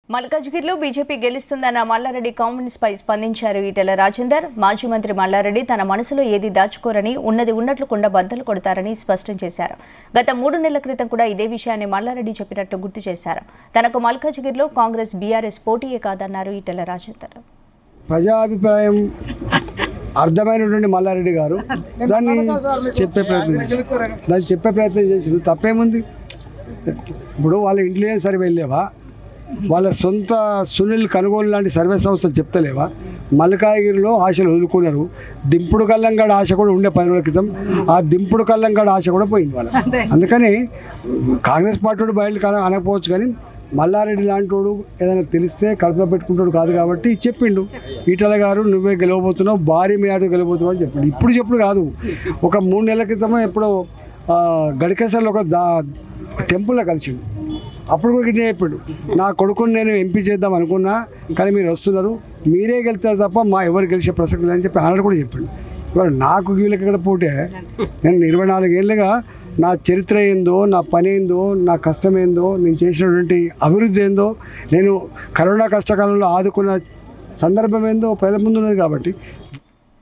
మల్కాజ్గిరిలో బీజేపీ గెలుస్తుందన్న మల్లారెడ్డి కామెంట్స్ పై స్పందించారు ఈటెల రాజేందర్ మాజీ మంత్రి మల్లారెడ్డి తన మనసులో ఏది దాచుకోరని ఉన్నది ఉన్నట్లు కుండ బద్దలు కొడతారని స్పష్టం చేశారు గత మూడు నెలల క్రితం కూడా ఇదే విషయాన్ని మల్లారెడ్డి చెప్పినట్టు గుర్తు చేశారు తనకు మల్కాజ్గిరిలో కాంగ్రెస్ బీఆర్ఎస్ పోటీయే కాదన్నారు ఈటెల రాజేందర్ ప్రజాభిప్రాయం అర్థమైనటువంటి మల్లారెడ్డి గారు దాన్ని చెప్పే ప్రయత్నం చేశారు దాన్ని చెప్పే ప్రయత్నం చేసిండు తప్పేముంది ఇప్పుడు వాళ్ళ ఇంటెలిజెన్స్ సర్వే వెళ్ళేవా వాళ్ళ సొంత సునీల్ కొనుగోలు లాంటి సర్వే సంస్థలు చెప్తలేవా మల్కాయగిరిలో ఆశలు వదులుకున్నారు దింపుడు కల్లంగాడ ఆశ కూడా ఉండే పది రోజుల క్రితం ఆ దింపుడు కల్లంగాడ ఆశ కూడా పోయింది వాళ్ళ అందుకని కాంగ్రెస్ పార్టీ వాడు బయలు కాన అనకపోవచ్చు కానీ మల్లారెడ్డి లాంటి వాడు ఏదైనా తెలిస్తే కడుపులో పెట్టుకుంటాడు కాదు కాబట్టి చెప్పిండు ఈటల గారు నువ్వే గెలవబోతున్నావు భారీ మేడ గెలవబోతున్నావు అని చెప్పిండు ఇప్పుడు చెప్పుడు కాదు ఒక మూడు నెలల క్రితమే ఎప్పుడో ఆ, గడికేసర్లో ఒక దా టెంపుల్లో కలిసిండు అప్పుడు కూడా ఇట్లా చెప్పాడు నా కొడుకుని నేను ఎంపీ చేద్దాం అనుకున్నా కానీ మీరు వస్తున్నారు మీరే గెలుస్తారు తప్ప మా ఎవరు గెలిచే ప్రసక్తి లేదని చెప్పి ఆనాడు కూడా చెప్పాడు ఇవాళ నాకు వీళ్ళకి ఇక్కడ పోతే నేను ఇరవై నాలుగేళ్ళుగా నా చరిత్ర ఏందో నా పని ఏందో నా కష్టం ఏందో నేను చేసినటువంటి అభివృద్ధి ఏందో నేను కరోనా కష్టకాలంలో ఆదుకున్న సందర్భం ఏందో ప్రజల ముందు ఉన్నది కాబట్టి